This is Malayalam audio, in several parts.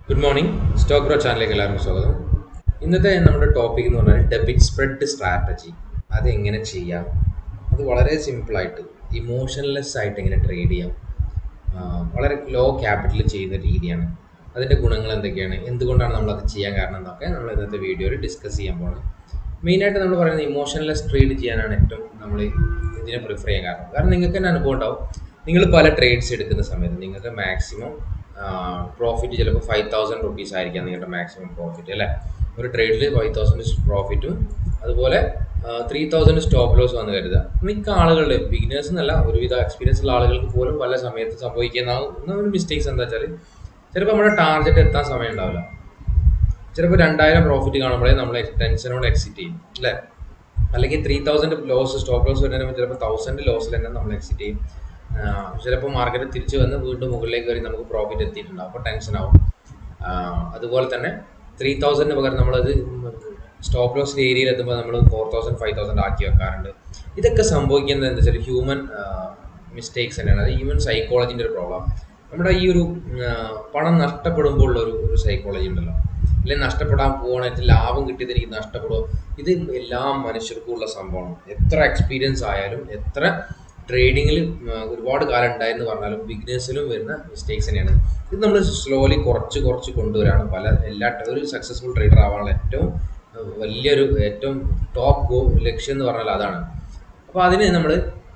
ഗുഡ് മോർണിംഗ് സ്റ്റോക്ക് ബ്രോ ചാനലിലേക്ക് എല്ലാവർക്കും സ്വാഗതം ഇന്നത്തെ നമ്മുടെ ടോപ്പിക് എന്ന് പറഞ്ഞാൽ ഡെബിറ്റ് സ്പ്രെഡ് സ്ട്രാറ്റജി അത് എങ്ങനെ ചെയ്യാം അത് വളരെ സിമ്പിളായിട്ട് ഇമോഷൻലെസ് ആയിട്ട് എങ്ങനെ ട്രേഡ് ചെയ്യാം ആ, വളരെ ലോ ക്യാപിറ്റൽ ചെയ്യുന്ന രീതിയാണ് അതിൻ്റെ ഗുണങ്ങൾ എന്തൊക്കെയാണ് എന്തുകൊണ്ടാണ് നമ്മൾ അത് ചെയ്യാൻ കാരണം എന്നൊക്കെ നമ്മൾ ഇന്നത്തെ വീഡിയോയിൽ ഡിസ്കസ് ചെയ്യാൻ പോകുന്നത് മെയിനായിട്ട് നമ്മൾ പറയുന്നത് ഇമോഷൻലെസ് ട്രേഡ് ചെയ്യാനാണ് ഏറ്റവും നമ്മൾ ഇതിനെ പ്രിഫർ ചെയ്യാൻ കാരണം കാരണം നിങ്ങൾക്ക് തന്നെ അനുഭവം ഉണ്ടാവും നിങ്ങൾ പല ട്രേഡ്സ് എടുക്കുന്ന സമയത്ത് നിങ്ങൾക്ക് മാക്സിമം പ്രോഫിറ്റ് ചിലപ്പോൾ ഫൈവ് തൗസൻഡ് റുപ്പീസ് ആയിരിക്കാം നിങ്ങളുടെ മാക്സിമം പ്രോഫിറ്റ് അല്ലേ ഒരു ട്രേഡിൽ ഫൈവ് തൗസൻഡ് പ്രോഫിറ്റും അതുപോലെ ത്രീ തൗസൻഡ് സ്റ്റോപ്പ് ലോസ് വന്ന് കരുതുക മിക്ക ആളുകളുടെ ബിഗിനേഴ്സ് എന്നല്ല ഒരുവിധ എക്സ്പീരിയൻസ് ഉള്ള ആളുകൾക്ക് പോലും പല സമയത്ത് സംഭവിക്കുന്ന ഒരു മിസ്റ്റേക്സ് എന്താ വെച്ചാൽ ചിലപ്പോൾ നമ്മുടെ ടാർഗറ്റ് എത്താൻ സമയം ഉണ്ടാവില്ല ചിലപ്പോൾ രണ്ടായിരം പ്രോഫിറ്റ് കാണുമ്പോഴേ നമ്മൾ ടെൻഷനോട് എക്സിറ്റ് ചെയ്യും അല്ലേ അല്ലെങ്കിൽ three thousand loss stop loss വരുന്നതിന് ചിലപ്പോൾ തൗസൻഡ് ലോസിൽ തന്നെ നമ്മൾ എക്സിറ്റ് ചെയ്യും ആഹ് ചിലപ്പോൾ മാർക്കറ്റ് തിരിച്ച് വന്ന് വീണ്ടും മുകളിലേക്ക് കയറി നമുക്ക് പ്രോഫിറ്റ് എത്തിയിട്ടുണ്ടാവും അപ്പോൾ ടെൻഷൻ ആവും ആഹ് അതുപോലെ തന്നെ ത്രീ തൗസൻഡിന് പകരം നമ്മളത് സ്റ്റോപ്പ് ലോസ് ഏരിയയിൽ എത്തുമ്പോൾ നമ്മൾ ഫോർ തൗസൻഡ് ഫൈവ് തൗസൻഡ് ആക്കി വെക്കാറുണ്ട് ഇതൊക്കെ സംഭവിക്കുന്നത് എന്താ വെച്ചാൽ ഹ്യൂമൻ മിസ്റ്റേക്സ് തന്നെയാണ് അത് ഹ്യൂമൻ സൈക്കോളജിൻ്റെ ഒരു പ്രോബ്ലം നമ്മുടെ ഈ ഒരു ആഹ് പണം നഷ്ടപ്പെടുമ്പോൾ ഉള്ള ഒരു ഒരു സൈക്കോളജി ഉണ്ടല്ലോ അല്ലെങ്കിൽ നഷ്ടപ്പെടാൻ പോകണ ലാഭം കിട്ടിയത് എനിക്ക് നഷ്ടപ്പെടുമോ ഇത് എല്ലാ മനുഷ്യർക്കും ഉള്ള സംഭവമാണ് എത്ര എക്സ്പീരിയൻസ് ആയാലും എത്ര ട്രേഡിങ്ങിൽ ഒരുപാട് കാലം ഉണ്ടായെന്ന് പറഞ്ഞാലും ബിഗിനേഴ്സിലും വരുന്ന മിസ്റ്റേക്സ് തന്നെയാണ് ഇത് നമ്മൾ സ്ലോലി കുറച്ച് കുറച്ച് കൊണ്ടുവരാണ് പല എല്ലാ ഒരു സക്സസ്ഫുൾ ട്രേഡർ ആവാനുള്ള ഏറ്റവും ഏഹ്, വലിയൊരു ഏറ്റവും ടോപ്പ് ഗോ ലക്ഷ്യം എന്ന് പറഞ്ഞാൽ അതാണ് അപ്പോൾ അതിന് നമ്മൾ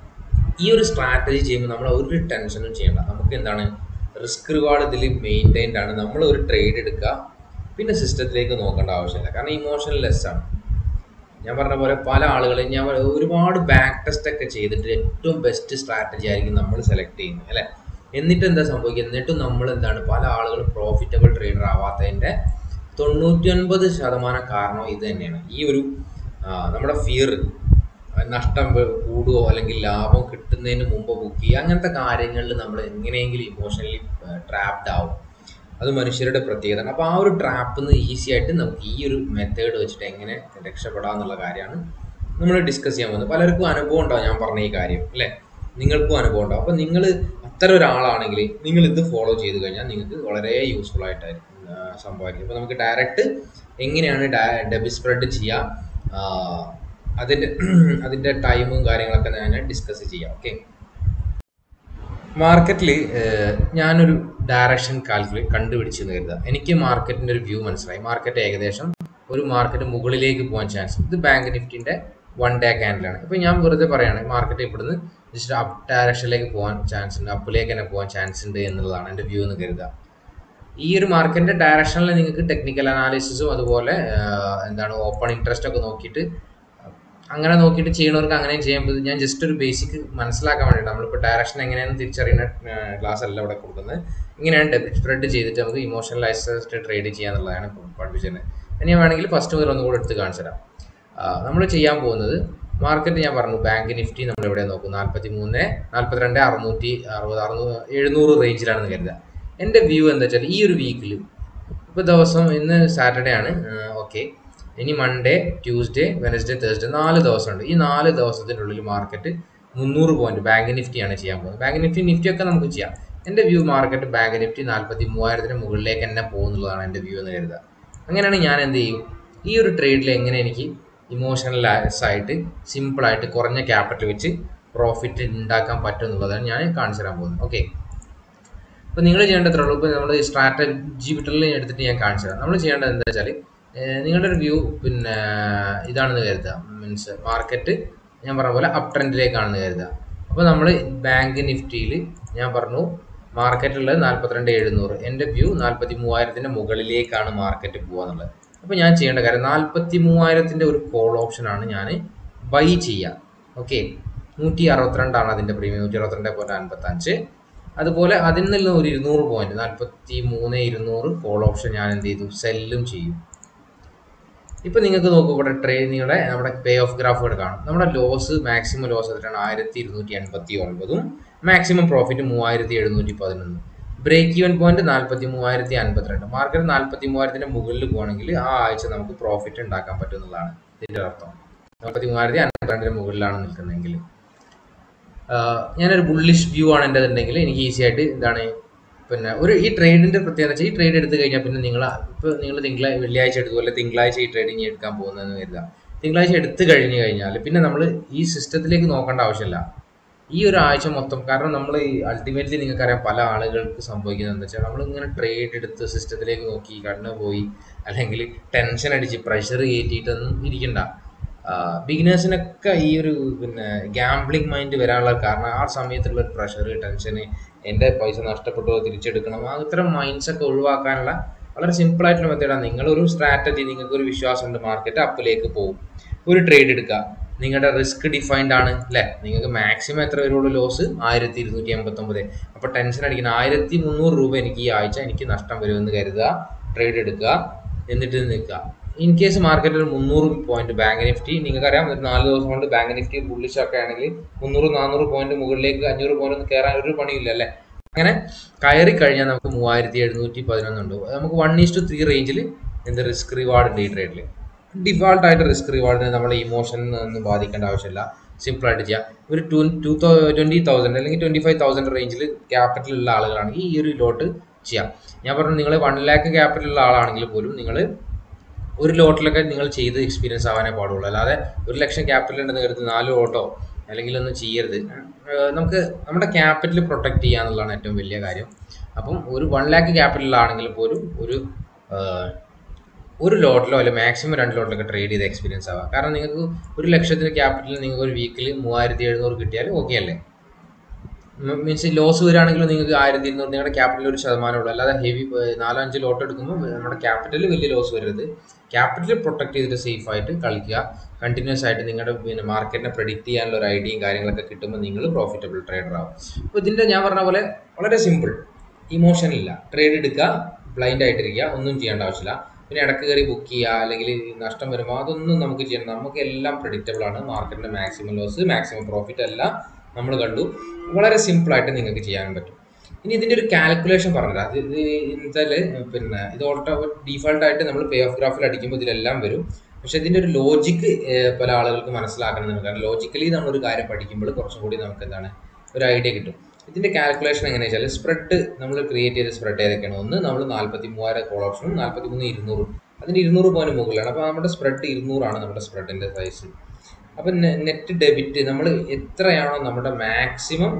ഈ ഒരു സ്ട്രാറ്റജി ചെയ്യുമ്പോൾ നമ്മൾ ഒരു ടെൻഷനും ചെയ്യണ്ട നമുക്ക് എന്താണ് റിസ്ക് റിവാർഡ് ഇതിൽ മെയിൻറ്റൈൻഡ് ആണ് നമ്മൾ ഒരു ട്രേഡ് എടുക്കുക പിന്നെ സിസ്റ്റത്തിലേക്ക് നോക്കേണ്ട ആവശ്യമില്ല കാരണം ഇമോഷണൽ ലെസ് ആണ് ഞാൻ പറഞ്ഞ പോലെ പല ആളുകളും ഞാൻ പറ- ഒരുപാട് ബാക്ക് ടെസ്റ്റ് ഒക്കെ ചെയ്തിട്ട് ഏറ്റവും ബെസ്റ്റ് സ്ട്രാറ്റജി ആയിരിക്കും നമ്മൾ സെലക്ട് ചെയ്യുന്നത് അല്ലേ എന്നിട്ട് എന്താ സംഭവിക്കുക എന്നിട്ടും നമ്മൾ എന്താണ് പല ആളുകളും പ്രോഫിറ്റബിൾ ട്രേഡർ ആവാത്തതിൻ്റെ തൊണ്ണൂറ്റൊൻപത് ശതമാനം കാരണം ഇത് തന്നെയാണ് ഈ ഒരു ആ, നമ്മുടെ ഫിയർ നഷ്ടം വ- കൂടുകയോ അല്ലെങ്കിൽ ലാഭം കിട്ടുന്നതിന് മുമ്പ് ബുക്ക് ചെയ്യുക അങ്ങനത്തെ കാര്യങ്ങളിൽ നമ്മൾ എങ്ങനെയെങ്കിലും ഇമോഷണലി ട്രാപ്ഡ് ആവും അത് മനുഷ്യരുടെ പ്രത്യേകതയാണ് അപ്പോൾ ആ ഒരു ട്രാപ്പിൽ നിന്ന് ഈസി ആയിട്ട് നമുക്ക് ഈ ഒരു മെത്തേഡ് വെച്ചിട്ട് എങ്ങനെ രക്ഷപ്പെടാം എന്നുള്ള കാര്യമാണ് നമ്മൾ ഡിസ്കസ് ചെയ്യാൻ പോകുന്നത് പലർക്കും അനുഭവം ഉണ്ടാവും ഞാൻ പറഞ്ഞ ഈ കാര്യം അല്ലേ നിങ്ങൾക്കും അനുഭവം ഉണ്ടാവും അപ്പോൾ നിങ്ങൾ അത്തരം ഒരാളാണെങ്കിൽ നിങ്ങൾ ഇത് ഫോളോ ചെയ്ത് കഴിഞ്ഞാൽ നിങ്ങൾക്ക് വളരെ യൂസ്ഫുൾ ആയിട്ടായിരിക്കും ആ, സംഭവിക്കും അപ്പോൾ നമുക്ക് ഡയറക്റ്റ് എങ്ങനെയാണ് ഡെബിറ്റ് സ്പ്രെഡ് ചെയ്യുക ആ, അതിൻ്റെ അതിൻ്റെ ടൈമും കാര്യങ്ങളൊക്കെ ഞാൻ ഡിസ്കസ് ചെയ്യാം ഓക്കെ മാർക്കറ്റിൽ ഞാനൊരു ഡയറക്ഷൻ കാൽക്കുലേറ്റ് കണ്ടുപിടിച്ചെന്ന് കരുതുക എനിക്ക് മാർക്കറ്റിൻ്റെ ഒരു വ്യൂ മനസ്സിലായി മാർക്കറ്റ് ഏകദേശം ഒരു മാർക്കറ്റ് മുകളിലേക്ക് പോകാൻ ചാൻസ് ഇത് ബാങ്ക് നിഫ്റ്റിൻ്റെ വൺ ഡേ ക്യാൻഡിലാണ് ഇപ്പോൾ ഞാൻ വെറുതെ പറയുകയാണ് മാർക്കറ്റ് ഇവിടുന്ന് ജസ്റ്റ് അപ്പ് ഡയറക്ഷനിലേക്ക് പോകാൻ ചാൻസ് ഉണ്ട് അപ്പിലേക്ക് തന്നെ പോകാൻ ചാൻസ് ഉണ്ട് എന്നുള്ളതാണ് എൻ്റെ വ്യൂ എന്ന് കരുതുക ഈ ഒരു മാർക്കറ്റിൻ്റെ ഡയറക്ഷനിൽ നിങ്ങൾക്ക് ടെക്നിക്കൽ അനാലിസിസും അതുപോലെ ആ, എന്താണ് ഓപ്പൺ ഇൻട്രസ്റ്റ് ഒക്കെ നോക്കിയിട്ട് അങ്ങനെ നോക്കിയിട്ട് ചെയ്യണവർക്ക് അങ്ങനെയും ചെയ്യാൻ പറ്റും ഞാൻ ജസ്റ്റ് ഒരു ബേസിക് മനസ്സിലാക്കാൻ വേണ്ടിയിട്ട് നമ്മളിപ്പോൾ ഡയറക്ഷൻ എങ്ങനെയാണെന്ന് തിരിച്ചറിയുന്ന ക്ലാസ് അല്ല ഇവിടെ കൊടുക്കുന്നത് ഇങ്ങനെയാണ് ഡെബിറ്റ് സ്പ്രെഡ് ചെയ്തിട്ട് നമുക്ക് ഇമോഷണൽ ലൈസൻസ് ട്രേഡ് ചെയ്യാന്നുള്ളതാണ് പഠിപ്പിച്ചത് ഇനി വേണമെങ്കിൽ ഫസ്റ്റ് മുതൽ ഒന്നും കൂടെ എടുത്ത് കാണിച്ചു തരാം നമ്മൾ ചെയ്യാൻ പോകുന്നത് മാർക്കറ്റ് ഞാൻ പറഞ്ഞു ബാങ്ക് നിഫ്റ്റി നമ്മൾ ഇവിടെ നോക്കും നാൽപ്പത്തി മൂന്ന് നാൽപ്പത്തിരണ്ട് അറുന്നൂറ്റി അറുപത് അറുന്നൂറ് എഴുന്നൂറ് റേഞ്ചിലാണെന്ന് കരുതുക എൻ്റെ വ്യൂ എന്താ വെച്ചാൽ ഈ ഒരു വീക്കിൽ ഇപ്പോൾ ദിവസം ഇന്ന് സാറ്റർഡേ ആണ് ഓക്കെ ഇനി മൺഡേ ട്യൂസ്ഡേ വെനസ്ഡേ തേഴ്സ്ഡേ നാല് ദിവസമുണ്ട് ഈ നാല് ദിവസത്തിൻ്റെ ഉള്ളിൽ മാർക്കറ്റ് മുന്നൂറ് പോയിന്റ് ബാങ്ക് നിഫ്റ്റിയാണ് ചെയ്യാൻ പോകുന്നത് ബാങ്ക് നിഫ്റ്റി നിഫ്റ്റി ഒക്കെ നമുക്ക് ചെയ്യാം എൻ്റെ വ്യൂ മാർക്കറ്റ് ബാങ്ക് നിഫ്റ്റി നാൽപ്പത്തി മൂവായിരത്തിന് മുകളിലേക്ക് തന്നെ പോകുന്നുള്ളതാണ് എൻ്റെ വ്യൂ എന്ന് കരുതുക അങ്ങനെയാണ് ഞാൻ എന്ത് ചെയ്യും ഈ ഒരു ട്രേഡിൽ എങ്ങനെ എനിക്ക് ഇമോഷണൽ ആയിട്ട് സിമ്പിളായിട്ട് കുറഞ്ഞ ക്യാപിറ്റൽ വെച്ച് പ്രോഫിറ്റ് ഉണ്ടാക്കാൻ പറ്റും എന്നുള്ളതാണ് ഞാൻ കാണിച്ചു തരാൻ പോകുന്നത് ഓക്കെ അപ്പോൾ നിങ്ങൾ ചെയ്യേണ്ടത്രേ ഉള്ളൂ ഇപ്പോൾ നമ്മൾ സ്ട്രാറ്റജി വിട്ടറിൽ എടുത്തിട്ട് ഞാൻ കാണിച്ചു തരാം നമ്മൾ ചെയ്യേണ്ടത് എന്താ വെച്ചാൽ നിങ്ങളുടെ ഒരു വ്യൂ പിന്നെ ഇതാണെന്ന് കരുതുക മീൻസ് മാർക്കറ്റ് ഞാൻ പറഞ്ഞ പോലെ അപ് ട്രെൻഡിലേക്കാണെന്ന് കരുതുക അപ്പോൾ നമ്മൾ ബാങ്ക് നിഫ്റ്റിയിൽ ഞാൻ പറഞ്ഞു മാർക്കറ്റുള്ളത് നാൽപ്പത്തിരണ്ട് എഴുന്നൂറ് എൻ്റെ വ്യൂ നാൽപ്പത്തി മൂവായിരത്തിൻ്റെ മുകളിലേക്കാണ് മാർക്കറ്റ് പോകുക എന്നുള്ളത് അപ്പോൾ ഞാൻ ചെയ്യേണ്ട കാര്യം നാൽപ്പത്തി മൂവായിരത്തിൻ്റെ ഒരു കോൾ ഓപ്ഷനാണ് ഞാൻ ബൈ ചെയ്യുക ഓക്കെ നൂറ്റി അറുപത്തിരണ്ടാണ് അതിൻ്റെ പ്രീമിയം നൂറ്റി അറുപത്തിരണ്ട് പോയിൻറ്റ് അൻപത്തഞ്ച് അതുപോലെ അതിൽ നിന്ന് ഒരു ഇരുന്നൂറ് പോയിന്റ് നാൽപ്പത്തി മൂന്ന് ഇരുന്നൂറ് കോൾ ഓപ്ഷൻ ഞാൻ എന്ത് ചെയ്തു സെല്ലും ചെയ്യും ഇപ്പൊ നിങ്ങൾക്ക് നോക്കൂ ഇവിടെ ട്രെയിനിങ്ങളുടെ നമ്മുടെ പേ ഓഫ് ഗ്രാഫുകൾ കാണും നമ്മുടെ ലോസ് മാക്സിമം ലോസ് എത്രയാണ് ആയിരത്തി ഇരുന്നൂറ്റി എൺപത്തി ഒൻപതും മാക്സിമം പ്രോഫിറ്റ് മൂവായിരത്തി എഴുന്നൂറ്റി പതിനൊന്ന് ബ്രേക്ക് ഈവൻ പോയിന്റ് നാൽപ്പത്തി മൂവായിരത്തി അൻപത്തിരണ്ട് മാർക്കറ്റ് നാൽപ്പത്തി മൂവായിരത്തിന്റെ മുകളിൽ പോകണമെങ്കിൽ ആ ആഴ്ച നമുക്ക് പ്രോഫിറ്റ് ഉണ്ടാക്കാൻ പറ്റും എന്നുള്ളതാണ് ഇതിന്റെ അർത്ഥം നാൽപ്പത്തി മൂവായിരത്തി അൻപത്തിരണ്ടിന്റെ മുകളിലാണ് നിൽക്കുന്നതെങ്കിൽ ആഹ് ഞാനൊരു ബുള്ളിഷ് വ്യൂ ആണ് എൻ്റെ ഉണ്ടെങ്കിൽ എനിക്ക് ഈസി ആയിട്ട് എന്താണ് പിന്നെ ഒരു ഈ ട്രേഡിന്റെ പ്രത്യേകത വെച്ചാൽ ഈ ട്രേഡ് എടുത്തു കഴിഞ്ഞാൽ പിന്നെ നിങ്ങൾ ഇപ്പോൾ നിങ്ങൾ തിങ്കളാഴ്ച വെള്ളിയാഴ്ച എടുത്തു അല്ലെ തിങ്കളാഴ്ച ഈ ട്രേഡിങ് എടുക്കാൻ പോകുന്നതെന്ന് കരുതുക തിങ്കളാഴ്ച എടുത്തു കഴിഞ്ഞ് കഴിഞ്ഞാൽ പിന്നെ നമ്മൾ ഈ സിസ്റ്റത്തിലേക്ക് നോക്കേണ്ട ആവശ്യമില്ല ഈ ഒരു ആഴ്ച മൊത്തം കാരണം നമ്മൾ ഈ അൾട്ടിമേറ്റ്ലി നിങ്ങൾക്കറിയാം പല ആളുകൾക്ക് സംഭവിക്കുന്നത് എന്താ വെച്ചാൽ നമ്മൾ ഇങ്ങനെ ട്രേഡ് എടുത്ത് സിസ്റ്റത്തിലേക്ക് നോക്കി കണ്ണ് പോയി അല്ലെങ്കിൽ ടെൻഷൻ അടിച്ച് പ്രഷർ കയറ്റിയിട്ടൊന്നും ഇരിക്കണ്ട ബിഗിനേഴ്സിനൊക്കെ ഈ ഒരു പിന്നെ ഗാംബ്ലിംഗ് മൈൻഡ് വരാനുള്ള കാരണം ആ സമയത്തുള്ള ഒരു പ്രഷർ ടെൻഷന് എൻ്റെ പൈസ നഷ്ടപ്പെട്ടോ തിരിച്ചെടുക്കണം ആ ഇത്തരം മൈൻഡ്സ് ഒക്കെ ഒഴിവാക്കാനുള്ള വളരെ സിമ്പിൾ ആയിട്ടുള്ള മെത്തേഡാണ് നിങ്ങളൊരു സ്ട്രാറ്റജി നിങ്ങൾക്ക് ഒരു വിശ്വാസമുണ്ട് മാർക്കറ്റ് അപ്പിലേക്ക് പോകും ഒരു ട്രേഡ് എടുക്കുക നിങ്ങളുടെ റിസ്ക് ഡിഫൈൻഡ് ആണ് അല്ലേ നിങ്ങൾക്ക് മാക്സിമം എത്ര വരുള്ളൂ ലോസ് ആയിരത്തി ഇരുന്നൂറ്റി എൺപത്തൊമ്പത് അപ്പോൾ ടെൻഷൻ അടിക്കുന്ന ആയിരത്തി മുന്നൂറ് രൂപ എനിക്ക് ഈ ആഴ്ച എനിക്ക് നഷ്ടം വരുമെന്ന് കരുതുക ട്രേഡ് എടുക്കുക എന്നിട്ട് നിൽക്കുക ഇൻ കേസ് മാർക്കറ്റിൽ മുന്നൂറ് പോയിന്റ് ബാങ്ക് നിഫ്റ്റി നിങ്ങൾക്കറിയാം ഒരു നാല് ദിവസം കൊണ്ട് ബാങ്ക് നിഫ്റ്റി ബുള്ളിഷ് ഒക്കെ ആണെങ്കിൽ മുന്നൂറ് നാനൂറ് പോയിന്റ് മുകളിലേക്ക് അഞ്ഞൂറ് പോയിന്റ് ഒന്നും കയറാൻ ഒരു പണിയില്ല അല്ലേ അങ്ങനെ കയറി കഴിഞ്ഞാൽ നമുക്ക് മൂവായിരത്തി എഴുന്നൂറ്റി പതിനൊന്നുണ്ട് നമുക്ക് വൺ ഈസ് ടു ത്രീ റേഞ്ചിൽ എന്ത് റിസ്ക് റിവാർഡ് ഉണ്ട് ഈ ട്രേഡിൽ ഡിഫാൾട്ട് ആയിട്ട് റിസ്ക് റിവാർഡിനെ നമ്മളെ ഇമോഷൻ ഒന്നും ബാധിക്കേണ്ട ആവശ്യമില്ല സിമ്പിൾ ആയിട്ട് ചെയ്യാം ഒരു ടു ടു ട്വൻറ്റി തൗസൻഡ് അല്ലെങ്കിൽ ട്വൻറ്റി ഫൈവ് തൗസൻഡ് റേഞ്ചിൽ ക്യാപിറ്റൽ ഉള്ള ആളുകളാണെങ്കിൽ ഈ ഒരു ലോട്ട് ചെയ്യാം ഞാൻ പറഞ്ഞു നിങ്ങൾ വൺ ലാക്ക് ക്യാപിറ്റൽ ഉള്ള ആളാണെങ്കിൽ പോലും നിങ്ങൾ ഒരു ലോട്ടിലൊക്കെ നിങ്ങൾ ചെയ്ത് എക്സ്പീരിയൻസ് ആവാനേ പാടുള്ളൂ അല്ലാതെ ഒരു ലക്ഷം ക്യാപിറ്റൽ ഉണ്ടെന്ന് കരുതി നാല് ലോട്ടോ അല്ലെങ്കിൽ ഒന്നും ചെയ്യരുത് നമുക്ക് നമ്മുടെ ക്യാപിറ്റൽ പ്രൊട്ടക്ട് ചെയ്യുക എന്നുള്ളതാണ് ഏറ്റവും വലിയ കാര്യം അപ്പം ഒരു വൺ ലാക്ക് ക്യാപിറ്റൽ ആണെങ്കിൽ പോലും ഒരു ഒരു ലോട്ടിലോ അല്ലെങ്കിൽ മാക്സിമം രണ്ട് ലോട്ടിലൊക്കെ ട്രേഡ് ചെയ്ത് എക്സ്പീരിയൻസ് ആവാം കാരണം നിങ്ങൾക്ക് ഒരു ലക്ഷത്തിന് ക്യാപിറ്റൽ നിങ്ങൾക്ക് ഒരു വീക്കിൽ മൂവായിരത്തി എഴുന്നൂറ് കിട്ടിയാൽ ഓക്കെ അല്ലേ മീൻസ് ലോസ് വരികയാണെങ്കിലും നിങ്ങൾക്ക് ആയിരത്തി ഇരുന്നൂറ് നിങ്ങളുടെ ക്യാപിറ്റൽ ഒരു ശതമാനമുള്ളൂ അല്ലാതെ ഹെവി നാലോ അഞ്ച് ലോട്ട് എടുക്കുമ്പോൾ നമ്മുടെ ക്യാപിറ്റൽ വലിയ ലോസ് വരരുത് ക്യാപിറ്റൽ പ്രൊട്ടക്ട് ചെയ്തിട്ട് സേഫ് ആയിട്ട് കളിക്കുക കണ്ടിന്യൂസ് ആയിട്ട് നിങ്ങളുടെ പിന്നെ മാർക്കറ്റിനെ പ്രെഡിക്റ്റ് ചെയ്യാനുള്ള ഒരു ഐഡിയയും കാര്യങ്ങളൊക്കെ കിട്ടുമ്പോൾ നിങ്ങൾ പ്രോഫിറ്റബിൾ ട്രേഡർ ആവും അപ്പോൾ ഇതിൻ്റെ ഞാൻ പറഞ്ഞ പോലെ വളരെ സിമ്പിൾ ഇമോഷൻ ഇല്ല ട്രേഡ് എടുക്കുക ബ്ലൈൻഡ് ആയിട്ടിരിക്കുക ഒന്നും ചെയ്യേണ്ട ആവശ്യമില്ല പിന്നെ ഇടക്ക് കയറി ബുക്ക് ചെയ്യുക അല്ലെങ്കിൽ നഷ്ടം വരുമ്പോൾ അതൊന്നും നമുക്ക് ചെയ്യണം നമുക്ക് എല്ലാം പ്രഡിക്റ്റബിൾ ആണ് മാർക്കറ്റിൻ്റെ മാക്സിമം ലോസ് മാക്സിമം പ്രോഫിറ്റ് എല്ലാം നമ്മൾ കണ്ടു വളരെ സിമ്പിളായിട്ട് നിങ്ങൾക്ക് ചെയ്യാൻ പറ്റും ഇനി ഇതിൻ്റെ ഒരു കാൽക്കുലേഷൻ പറഞ്ഞത് അത് ഇത് എന്നുവെച്ചാൽ പിന്നെ ഇത് ഓട്ടോ ഡീഫാൾട്ട് ആയിട്ട് നമ്മൾ പേ ഓഫ് ഗ്രാഫിൽ അടിക്കുമ്പോൾ ഇതിലെല്ലാം വരും പക്ഷെ ഇതിൻ്റെ ഒരു ലോജിക്ക് പല ആളുകൾക്ക് മനസ്സിലാക്കണമെന്നുണ്ട് കാരണം ലോജിക്കലി നമ്മളൊരു കാര്യം പഠിക്കുമ്പോൾ കുറച്ചും കൂടി നമുക്ക് എന്താണ് ഒരു ഐഡിയ കിട്ടും ഇതിൻ്റെ കാൽക്കുലേഷൻ എങ്ങനെയാ വെച്ചാൽ സ്പ്രെഡ് നമ്മൾ ക്രിയേറ്റ് ചെയ്ത സ്പ്രെഡ് ഏതൊക്കെയാണ് ഒന്ന് നമ്മൾ നാൽപ്പത്തി മൂവായിരം കോൾ ഓപ്ഷനും നാൽപ്പത്തി മൂന്ന് ഇരുന്നൂറും അതിന് ഇരുന്നൂറ് പോയിന്റ് മുകളിലാണ് അപ്പോൾ നമ്മുടെ സ്പ്രെഡ് ഇരുന്നൂറാണ് നമ്മുടെ സ്പ്രെഡിൻ്റെ സൈസ് അപ്പം നെറ്റ് ഡെബിറ്റ് നമ്മൾ എത്രയാണോ നമ്മുടെ മാക്സിമം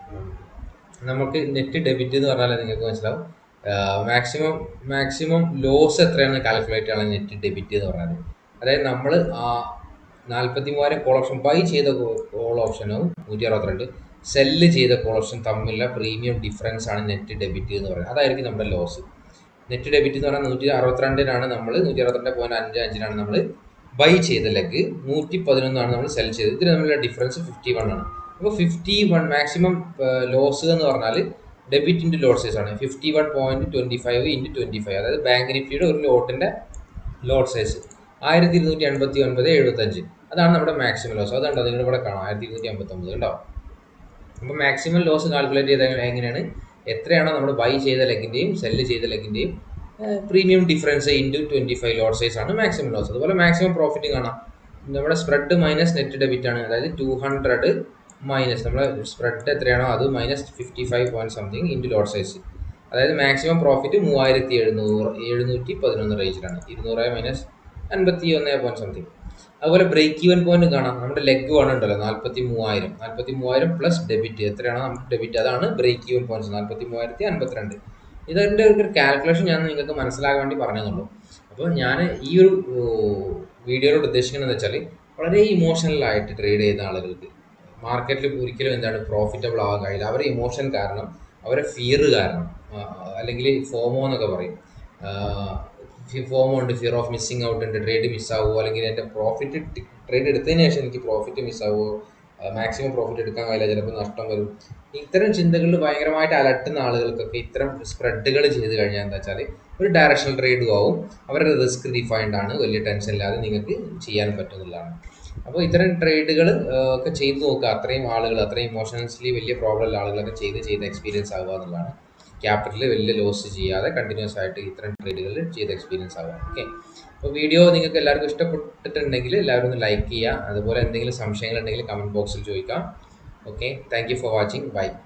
നമുക്ക് നെറ്റ് ഡെബിറ്റ് എന്ന് പറഞ്ഞാൽ നിങ്ങൾക്ക് മനസ്സിലാവും മാക്സിമം മാക്സിമം ലോസ് എത്രയാണ് കാൽക്കുലേറ്റ് ആണ് നെറ്റ് ഡെബിറ്റ് എന്ന് പറഞ്ഞാൽ അതായത് നമ്മൾ ആ നാൽപ്പത്തി മൂവായിരം കോൾ ഓപ്ഷൻ ബൈ ചെയ്ത കോൾ ഓപ്ഷനും നൂറ്റി അറുപത്തിരണ്ട് സെല്ല് ചെയ്ത കോൾ ഓപ്ഷൻ തമ്മിലുള്ള പ്രീമിയം ഡിഫറൻസ് ആണ് നെറ്റ് ഡെബിറ്റ് എന്ന് പറയുന്നത് അതായിരിക്കും നമ്മുടെ ലോസ് നെറ്റ് ഡെബിറ്റ് എന്ന് പറഞ്ഞാൽ നൂറ്റി അറുപത്തിരണ്ടിനാണ് നമ്മൾ നൂറ്റി അറുപത്തിരണ്ട് പോയിന്റ് അഞ്ച് അഞ്ചിനാണ് നമ്മൾ ബൈ ചെയ്ത ലെഗ് നൂറ്റി പതിനൊന്നാണ് നമ്മൾ സെൽ ചെയ്തത് ഇതിന് തമ്മിലുള്ള ഡിഫറൻസ് ഫിഫ്റ്റി വൺ ആണ് അപ്പോൾ ഫിഫ്റ്റി വൺ മാക്സിമം ലോസ് എന്ന് പറഞ്ഞാൽ ഡെബിറ്റ് ഇൻറ്റു ലോട്ട് സൈസ് ആണ് fifty one point twenty five into twenty five അതായത് ബാങ്ക് നിഫ്റ്റിയുടെ ഒരു ലോട്ടിൻ്റെ ലോട്ട് സൈസ് ആയിരത്തി ഇരുന്നൂറ്റി എൺപത്തി ഒൻപത് എഴുപത്തഞ്ച് അതാണ് നമ്മുടെ മാക്സിമം ലോസ് അതുണ്ടോ നിങ്ങൾ ഇവിടെ കാണാം ആയിരത്തി ഇരുന്നൂറ്റി അമ്പത്തൊമ്പത് ഉണ്ടോ അപ്പോൾ മാക്സിമം ലോസ് കാൽക്കുലേറ്റ് ചെയ്ത എങ്ങനെയാണ് എത്രയാണോ നമ്മൾ ബൈ ചെയ്ത ലെഗിൻ്റെയും സെല്ല് ചെയ്ത ലെഗിൻ്റെയും premium difference into twenty five lot size ആണ് മാക്സിമം ലോസ് അതുപോലെ മാക്സിമം പ്രോഫിറ്റും കാണാം നമ്മുടെ സ്പ്രെഡ് മൈനസ് നെറ്റ് ഡെബിറ്റ് ആണ് അതായത് ടു ഹൺഡ്രഡ് മൈനസ് നമ്മുടെ സ്പ്രെഡ് എത്രയാണോ അത് minus fifty five point something into lot size അതായത് മാക്സിമം പ്രോഫിറ്റ് മൂവായിരത്തി എഴുന്നൂറ് എഴുന്നൂറ്റി പതിനൊന്ന് റേഞ്ചിലാണ് ഇരുന്നൂറ് മൈനസ് അൻപത്തി ഒന്ന് പോയിന്റ് സംതിങ് അതുപോലെ ബ്രേക്ക് ഈവൻ പോയിന്റ് കാണാം നമ്മുടെ ലെഗ് വൺ ഉണ്ടല്ലോ നാൽപ്പത്തി മൂവായിരം നാൽപ്പത്തി മൂവായിരം പ്ലസ് ഡെബിറ്റ് എത്രയാണോ നമുക്ക് ഡെബിറ്റ് അതാണ് ബ്രേക്ക് ഈവൻ പോയിന്റ്സ് നാൽപ്പത്തി മൂവായിരത്തി അൻപത്തിരണ്ട് ഇതിൻ്റെ ഒരു കാൽക്കുലേഷൻ ഞാൻ നിങ്ങൾക്ക് മനസ്സിലാകാൻ വേണ്ടി പറഞ്ഞതെന്നുള്ളൂ അപ്പോൾ ഞാൻ ഈ ഒരു വീഡിയോയിലോട് ഉദ്ദേശിക്കുന്നത് വെച്ചാൽ വളരെ ഇമോഷണൽ ആയിട്ട് ട്രേഡ് ചെയ്യുന്ന ആളുകൾക്ക് മാർക്കറ്റിൽ ഒരിക്കലും എന്താണ് പ്രോഫിറ്റബിൾ ആവാൻ കഴിയില്ല അവരുടെ ഇമോഷൻ കാരണം അവരെ ഫിയർ കാരണം അല്ലെങ്കിൽ ഫോമോ എന്നൊക്കെ പറയും ഫോമോ ഉണ്ട് ഫിയർ ഓഫ് മിസ്സിങ് ഔട്ട് ഉണ്ട് ട്രേഡ് മിസ്സാവുമോ അല്ലെങ്കിൽ എൻ്റെ പ്രോഫിറ്റ് ട്രേഡ് എടുത്തതിന് ശേഷം എനിക്ക് പ്രോഫിറ്റ് മിസ്സാവുമോ മാക്സിമം പ്രോഫിറ്റ് എടുക്കാൻ കഴിയില്ല ചിലപ്പോൾ നഷ്ടം വരും ഇത്തരം ചിന്തകളിൽ ഭയങ്കരമായിട്ട് അലട്ടുന്ന ആളുകൾക്കൊക്കെ ഇത്തരം സ്പ്രെഡുകൾ ചെയ്ത് കഴിഞ്ഞാൽ എന്താ വെച്ചാൽ ഒരു ഡയറക്ഷണൽ ട്രേഡും ആവും അവരുടെ റിസ്ക് ഡിഫൈൻഡ് ആണ് വലിയ ടെൻഷൻ ഇല്ലാതെ നിങ്ങൾക്ക് ചെയ്യാൻ പറ്റുന്നതാണ് അപ്പോൾ ഇത്തരം ട്രേഡുകൾ ഒക്കെ ചെയ്ത് നോക്കുക അത്രയും ആളുകൾ അത്രയും ഇമോഷണൽസ്ലി വലിയ പ്രോബ്ലം ഉള്ള ആളുകളൊക്കെ ചെയ്ത് ചെയ്ത് എക്സ്പീരിയൻസ് ആവുക എന്നുള്ളതാണ് ക്യാപിറ്റൽ വലിയ ലോസ് ചെയ്യാതെ കണ്ടിന്യൂസ് ആയിട്ട് ഇത്തരം ട്രേഡുകൾ ചെയ്ത് എക്സ്പീരിയൻസ് ആവുക ഓക്കെ അപ്പോൾ വീഡിയോ നിങ്ങൾക്ക് എല്ലാവർക്കും ഇഷ്ടപ്പെട്ടിട്ടുണ്ടെങ്കിൽ എല്ലാവരും ഒന്ന് ലൈക്ക് ചെയ്യുക അതുപോലെ എന്തെങ്കിലും സംശയങ്ങൾ ഉണ്ടെങ്കിൽ കമൻറ്റ് ബോക്സിൽ ചോദിക്കാം okay thank you for watching by